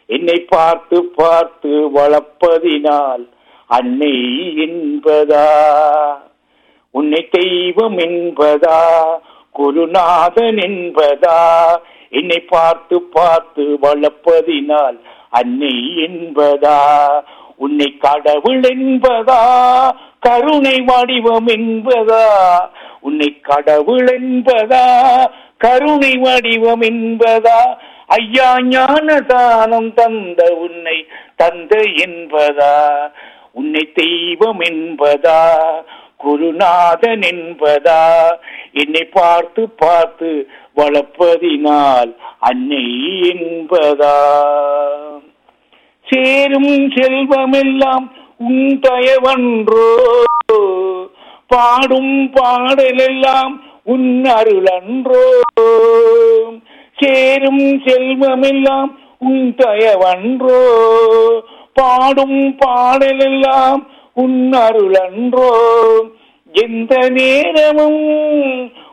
என்னை பார்த்து பார்த்து வளர்ப்பதினால் அன்னை என்பதா உன்னை தெய்வம் என்பதா குருநாதன் என்பதா என்னை பார்த்து பார்த்து வளர்ப்பதினால் அன்னை என்பதா உன்னை கடவுள் என்பதா கருணை வடிவம் என்பதா உன்னை கடவுள் என்பதா கருணை வடிவம் என்பதா ஐயா ஞான தானம் தந்த உன்னை தந்தை என்பதா உன்னை தெய்வம் என்பதா குருநாதன் என்பதா என்னை பார்த்து பார்த்து வளர்ப்பதினால் அன்னை என்பதா சேரும் செல்வமெல்லாம் உன் தயவன்றோ பாடும் பாடலெல்லாம் உன் அருளன்றோ சேரும் செல்வமெல்லாம் உன் தயவன்றோ பாடும் பாடலெல்லாம் உன் அருளன்றோ எந்த நேரமும்